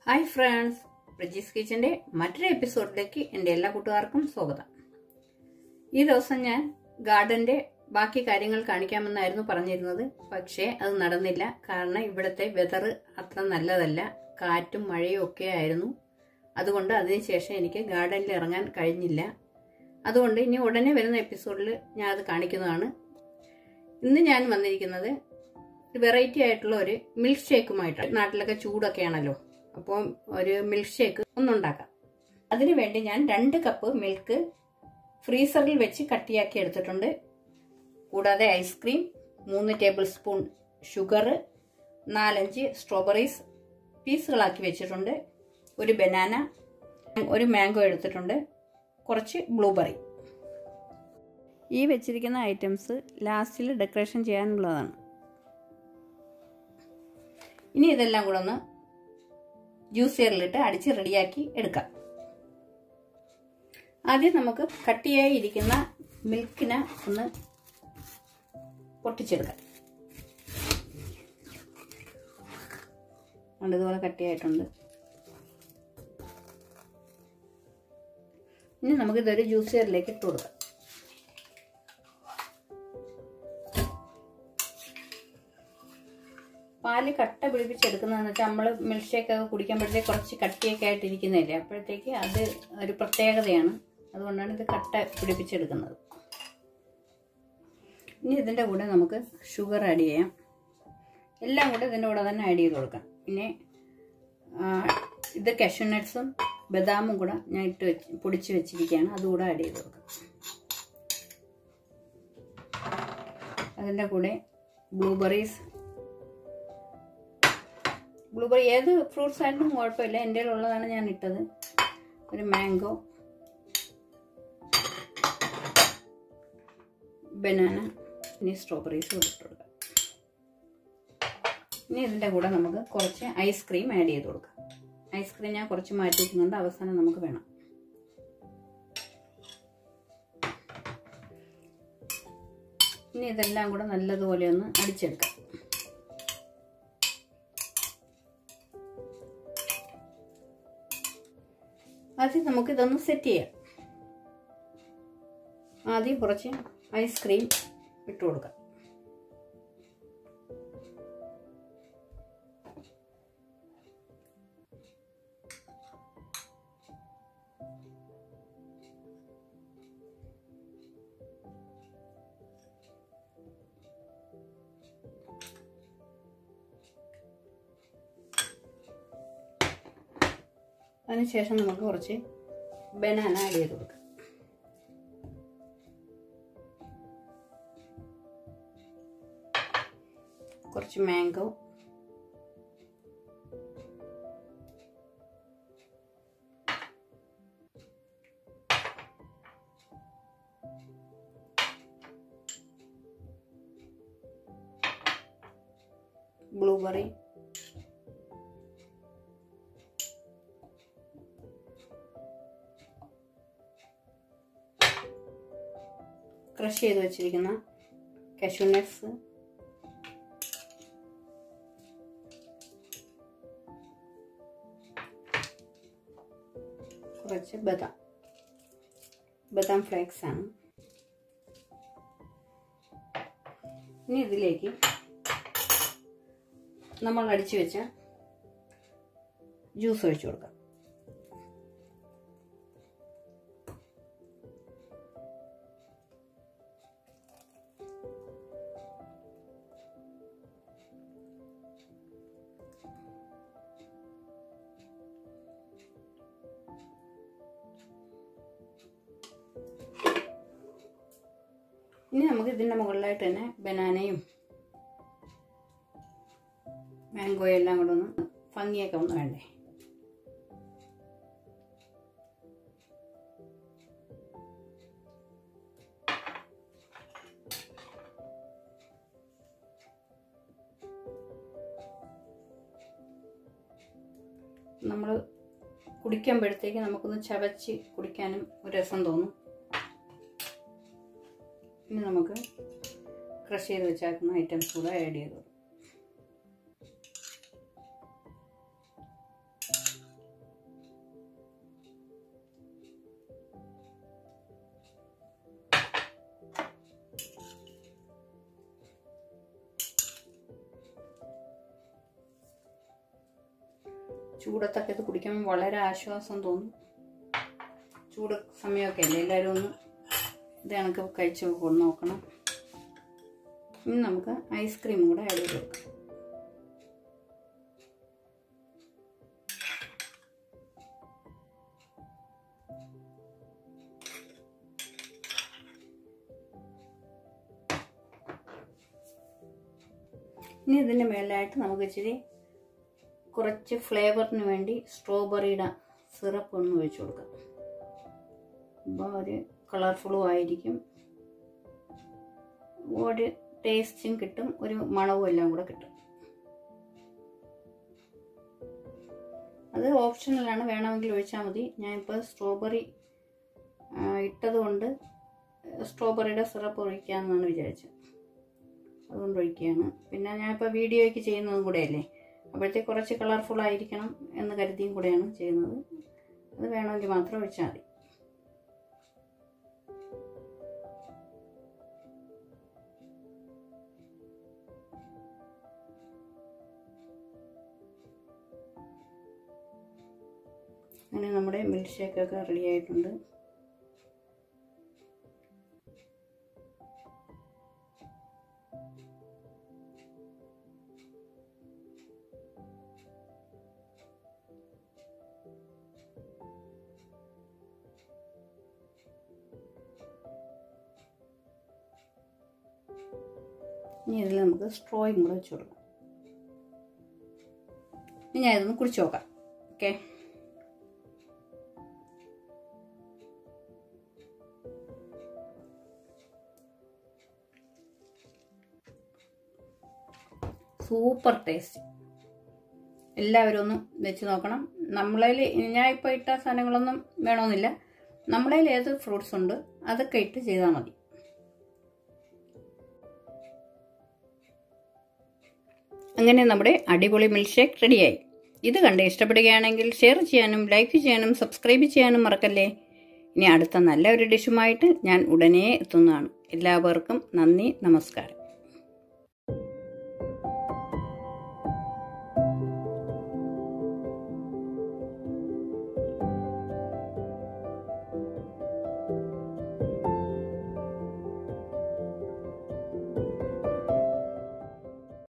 hi friends പ്രജീസ് കിച്ചന്റെ മറ്റൊരു എപ്പിസോഡിലേക്ക് എൻ്റെ എല്ലാ കൂട്ടുകാർക്കും സ്വാഗതം ഈ ദിവസം ഞാൻ ഗാർഡന്റെ ബാക്കി കാര്യങ്ങൾ കാണിക്കാമെന്നായിരുന്നു പറഞ്ഞിരുന്നത് പക്ഷേ അത് നടന്നില്ല കാരണം ഇവിടുത്തെ വെതർ അത്ര നല്ലതല്ല കാറ്റും മഴയും ഒക്കെ ആയിരുന്നു അതുകൊണ്ട് അതിനുശേഷം എനിക്ക് ഗാർഡനിൽ ഇറങ്ങാൻ കഴിഞ്ഞില്ല അതുകൊണ്ട് ഇനി ഉടനെ വരുന്ന എപ്പിസോഡിൽ ഞാൻ അത് കാണിക്കുന്നതാണ് ഇന്ന് ഞാൻ വന്നിരിക്കുന്നത് വെറൈറ്റി ആയിട്ടുള്ള ഒരു മിൽക്ക് ഷേക്കുമായിട്ട് നാട്ടിലൊക്കെ ചൂടൊക്കെയാണല്ലോ അപ്പോൾ ഒരു മിൽക്ക് ഷേക്ക് ഒന്നുണ്ടാക്കാം അതിനു വേണ്ടി ഞാൻ രണ്ട് കപ്പ് മിൽക്ക് ഫ്രീസറിൽ വെച്ച് കട്ടിയാക്കി എടുത്തിട്ടുണ്ട് കൂടാതെ ഐസ്ക്രീം മൂന്ന് ടേബിൾ സ്പൂൺ ഷുഗർ നാലഞ്ച് സ്ട്രോബെറീസ് പീസുകളാക്കി വെച്ചിട്ടുണ്ട് ഒരു ബനാന ഒരു മാംഗോ എടുത്തിട്ടുണ്ട് കുറച്ച് ബ്ലൂബെറി ഈ വെച്ചിരിക്കുന്ന ഐറ്റംസ് ലാസ്റ്റിൽ ഡെക്കറേഷൻ ചെയ്യാനുള്ളതാണ് ഇനി ഇതെല്ലാം കൂടെ ഒന്ന് ജ്യൂസിയറിലിട്ട് അടിച്ച് റെഡിയാക്കി എടുക്കാം ആദ്യം നമുക്ക് കട്ടിയായി ഇരിക്കുന്ന മിൽക്കിനെ ഒന്ന് പൊട്ടിച്ചെടുക്കാം അതുകൊണ്ട് ഇതുപോലെ കട്ടിയായിട്ടുണ്ട് ഇനി നമുക്കിതൊരു ജ്യൂസിയറിലേക്ക് ഇട്ട് കൊടുക്കാം പാല് കട്ട പിടിപ്പിച്ചെടുക്കുന്നതെന്ന് വെച്ചാൽ നമ്മൾ മിൽക്ക് ഷേക്ക് ഒക്കെ കുടിക്കുമ്പോഴത്തേക്ക് കുറച്ച് കട്ടിയൊക്കെ ആയിട്ട് ഇരിക്കുന്നില്ലേ അപ്പോഴത്തേക്ക് അത് ഒരു പ്രത്യേകതയാണ് അതുകൊണ്ടാണ് ഇത് കട്ട പിടിപ്പിച്ചെടുക്കുന്നത് ഇനി ഇതിൻ്റെ കൂടെ നമുക്ക് ഷുഗർ ആഡ് ചെയ്യാം എല്ലാം കൂടെ ഇതിൻ്റെ കൂടെ തന്നെ ആഡ് ചെയ്ത് കൊടുക്കാം പിന്നെ ഇത് കഷ്യൂനട്ട്സും ബദാമും കൂടെ ഞാൻ ഇട്ട് വെച്ച് പൊടിച്ച് വെച്ചിരിക്കുകയാണ് അതുകൂടെ ആഡ് ചെയ്ത് കൊടുക്കാം അതിൻ്റെ കൂടെ ബ്ലൂബെറീസ് ബ്ലൂബെറി ഏത് ഫ്രൂട്ട്സ് ആയിട്ടും കുഴപ്പമില്ല എൻ്റെ ഉള്ളതാണ് ഞാൻ ഇട്ടത് ഒരു മാംഗോ ബനാന ഇനി സ്ട്രോബെറീസ് ഇട്ട് കൊടുക്കാം ഇനി ഇതിൻ്റെ കൂടെ നമുക്ക് കുറച്ച് ഐസ്ക്രീം ആഡ് ചെയ്ത് കൊടുക്കാം ഐസ്ക്രീം ഞാൻ കുറച്ച് മാറ്റി വെക്കുന്നുണ്ട് അവസാനം നമുക്ക് വേണം ഇനി ഇതെല്ലാം കൂടെ നല്ലതുപോലെ ഒന്ന് അടിച്ചെടുക്കാം ആദ്യം നമുക്ക് ഇതൊന്ന് സെറ്റ് ചെയ്യാം ആദ്യം കുറച്ച് ഐസ്ക്രീം ഇട്ട് കൊടുക്കാം അതിനുശേഷം നമുക്ക് കുറച്ച് ബനാന ആഡ് ചെയ്ത് കൊടുക്കാം കുറച്ച് മാംഗോ ബ്ലൂബെറി ക്രഷ് ചെയ്ത് വെച്ചിരിക്കുന്ന കഷ്യൂനട്ട്സ് കുറച്ച് ബദാം ബദാം ഫ്ലേക്സ് ആണ് ഇനി ഇതിലേക്ക് നമ്മൾ അടിച്ചു വെച്ച ജ്യൂസ് ഒഴിച്ചു കൊടുക്കാം ഇനി നമുക്ക് ഇതിൻ്റെ മുകളിലായിട്ട് തന്നെ ബനാനയും മാംഗോയും എല്ലാം കൂടെ ഒന്ന് ഭംഗിയൊക്കെ ഒന്ന് വേണ്ടേ നമ്മൾ കുടിക്കുമ്പോഴത്തേക്ക് നമുക്കൊന്ന് ചവച്ച് കുടിക്കാനും ഒരു രസം തോന്നും ഇനി നമുക്ക് ക്രഷ് ചെയ്ത് വെച്ചേക്കുന്ന ഐറ്റംസ് കൂടെ ആഡ് ചെയ്ത് കൊടുക്കും ചൂടത്തൊക്കെ ഇത് കുടിക്കുമ്പോൾ വളരെ ആശ്വാസം തോന്നും ചൂട് സമയമൊക്കെ അല്ലേ എല്ലാവരും ഒന്ന് ഇത് കണക്ക് കഴിച്ച് കൊണ്ട് നോക്കണം ഇനി നമുക്ക് ഐസ്ക്രീമും കൂടെ ആഡ് ചെയ്ത് കൊടുക്കാം ഇനി ഇതിൻ്റെ മേലായിട്ട് നമുക്ക് ഇച്ചിരി കുറച്ച് ഫ്ലേവറിന് വേണ്ടി സ്ട്രോബെറിയുടെ സിറപ്പ് ഒന്ന് ഒഴിച്ചു കൊടുക്കാം അപ്പോൾ ഒരു കളർഫുള്ളും ആയിരിക്കും ഒരു ടേസ്റ്റും കിട്ടും ഒരു മണവും എല്ലാം കൂടെ കിട്ടും അത് ഓപ്ഷണലാണ് വേണമെങ്കിൽ ഒഴിച്ചാൽ മതി ഞാനിപ്പോൾ സ്ട്രോബെറി ഇട്ടത് കൊണ്ട് സ്ട്രോബെറിയുടെ സിറപ്പ് ഒഴിക്കാമെന്നാണ് വിചാരിച്ചത് അതുകൊണ്ട് ഒഴിക്കുകയാണ് പിന്നെ ഞാനിപ്പോൾ വീഡിയോയ്ക്ക് ചെയ്യുന്നതും കൂടെയല്ലേ അപ്പോഴത്തേക്ക് കുറച്ച് കളർഫുൾ ആയിരിക്കണം എന്ന് കരുതിയും കൂടെയാണ് ചെയ്യുന്നത് അത് വേണമെങ്കിൽ മാത്രം ഒഴിച്ചാൽ മതി അങ്ങനെ നമ്മുടെ മിൽക്ക് ഷേക്കൊക്കെ റെഡി ആയിട്ടുണ്ട് ഇനി ഇതിൽ നമുക്ക് സ്ട്രോയും കൂടെ വെച്ച് കൊടുക്കാം ഇനി ഞാൻ ഇതൊന്ന് കുടിച്ചു നോക്കാം ഓക്കെ സൂപ്പർ ടേസ്റ്റ് എല്ലാവരും ഒന്ന് വെച്ച് നോക്കണം നമ്മളതിൽ ഞാൻ ഇപ്പോൾ ഇട്ട സാധനങ്ങളൊന്നും വേണമെന്നില്ല നമ്മളതിൽ ഏത് ഫ്രൂട്ട്സ് ഉണ്ട് അതൊക്കെ ഇട്ട് ചെയ്താൽ മതി അങ്ങനെ നമ്മുടെ അടിപൊളി മിൽക്ക് ഷേക്ക് റെഡിയായി ഇത് കണ്ട് ഇഷ്ടപ്പെടുകയാണെങ്കിൽ ഷെയർ ചെയ്യാനും ലൈക്ക് ചെയ്യാനും സബ്സ്ക്രൈബ് ചെയ്യാനും മറക്കല്ലേ ഇനി അടുത്ത നല്ല ഒരു ഡിഷുമായിട്ട് ഞാൻ ഉടനെ എത്തുന്നതാണ് എല്ലാവർക്കും നന്ദി നമസ്കാരം